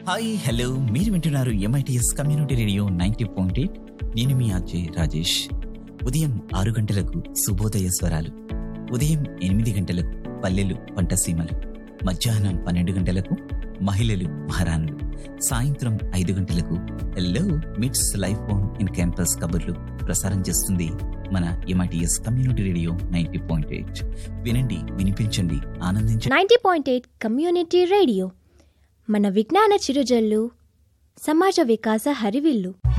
hi hello మీరు వింటున్నారు MITS community radio ninety point eight నేను మీ ఆర్జే రాజేష్ ఉదయం ఆరు గంటలకు శుభోదయ స్వరాలు ఉదయం ఎనిమిది గంటలకు పల్లెలు పంటసీమలు మధ్యాహ్నం పన్నెండు గంటలకు మహిళలు మహారాణులు సాయంత్రం ఐదు గంటలకు హలో మిట్స్ లైఫ్ బోన్ ఇన్ క్యాంపస్ కబుర్లు ప్రసారం చేస్తుంది మన MITS community radio ninety point eight వినండి వినిపించండి ఆనందించండి ninety point eight community radio మన విజ్ఞాన చిరుజల్లు సమాజ వికాస హరివిల్లు